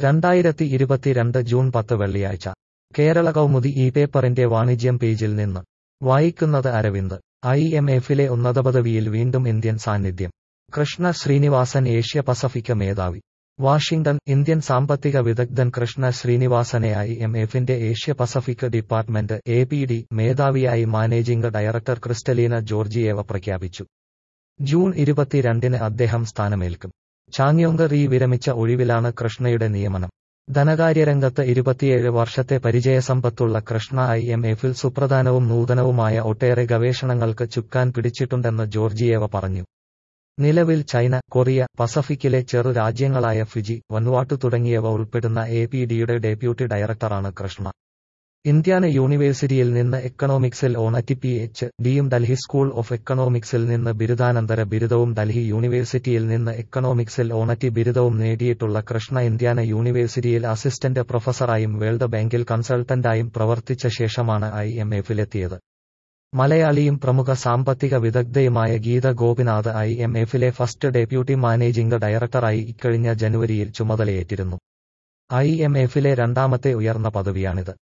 രണ്ടായിരത്തി ഇരുപത്തിരണ്ട് ജൂൺ പത്ത് വെള്ളിയാഴ്ച കേരള കൗമുദി ഈ പേപ്പറിന്റെ വാണിജ്യം പേജിൽ നിന്ന് വായിക്കുന്നത് അരവിന്ദ് ഐ എം എഫിലെ ഉന്നതപദവിയിൽ വീണ്ടും ഇന്ത്യൻ സാന്നിധ്യം കൃഷ്ണ ശ്രീനിവാസൻ ഏഷ്യ പസഫിക് മേധാവി വാഷിംഗ്ടൺ ഇന്ത്യൻ സാമ്പത്തിക വിദഗ്ധൻ കൃഷ്ണ ശ്രീനിവാസനെ ഐ എം എഫിന്റെ Asia Pacific department A P D മേധാവിയായി മാനേജിംഗ് ഡയറക്ടർ ക്രിസ്റ്റലീന ജോർജിയേവ പ്രഖ്യാപിച്ചു ജൂൺ ഇരുപത്തിരണ്ടിന് അദ്ദേഹം സ്ഥാനമേൽക്കും ചാങ്യോങ് റീ വിരമിച്ച ഒഴിവിലാണ് കൃഷ്ണയുടെ നിയമനം ധനകാര്യരംഗത്ത് ഇരുപത്തിയേഴ് വർഷത്തെ പരിചയസമ്പത്തുള്ള കൃഷ്ണ ഐ എം എഫിൽ സുപ്രധാനവും നൂതനവുമായ ഒട്ടേറെ ഗവേഷണങ്ങൾക്ക് ചുക്കാൻ പിടിച്ചിട്ടുണ്ടെന്ന് ജോർജിയേവ പറഞ്ഞു നിലവിൽ ചൈന കൊറിയ പസഫിക്കിലെ ചെറു രാജ്യങ്ങളായ ഫിജി വൻവാട്ടു തുടങ്ങിയവ ഉൾപ്പെടുന്ന എ പി ഡിയുടെ ഡെപ്യൂട്ടി ഡയറക്ടറാണ് കൃഷ്ണ ഇന്ത്യാന യൂണിവേഴ്സിറ്റിയിൽ നിന്ന് എക്കണോമിക്സിൽ ഓണറ്റി പി എച്ച് ഡിയും ഡൽഹി സ്കൂൾ ഓഫ് എക്കണോമിക്സിൽ നിന്ന് ബിരുദാനന്തര ബിരുദവും ഡൽഹി യൂണിവേഴ്സിറ്റിയിൽ നിന്ന് എക്കണോമിക്സിൽ ഓണറ്റി ബിരുദവും നേടിയിട്ടുള്ള കൃഷ്ണ ഇന്ത്യാന യൂണിവേഴ്സിറ്റിയിൽ അസിസ്റ്റന്റ് പ്രൊഫസറായും വേൾഡ് ബാങ്കിൽ കൺസൾട്ടന്റായും പ്രവർത്തിച്ച ശേഷമാണ് ഐ എം എഫിലെത്തിയത് മലയാളിയും പ്രമുഖ സാമ്പത്തിക വിദഗ്ധയുമായ ഗീത ഗോപിനാഥ് ഐ എം എഫിലെ ഫസ്റ്റ് ഡെപ്യൂട്ടി മാനേജിംഗ് ഡയറക്ടറായി ഇക്കഴിഞ്ഞ ജനുവരിയിൽ ചുമതലയേറ്റിരുന്നു ഐ എം എഫിലെ രണ്ടാമത്തെ ഉയർന്ന പദവിയാണിത്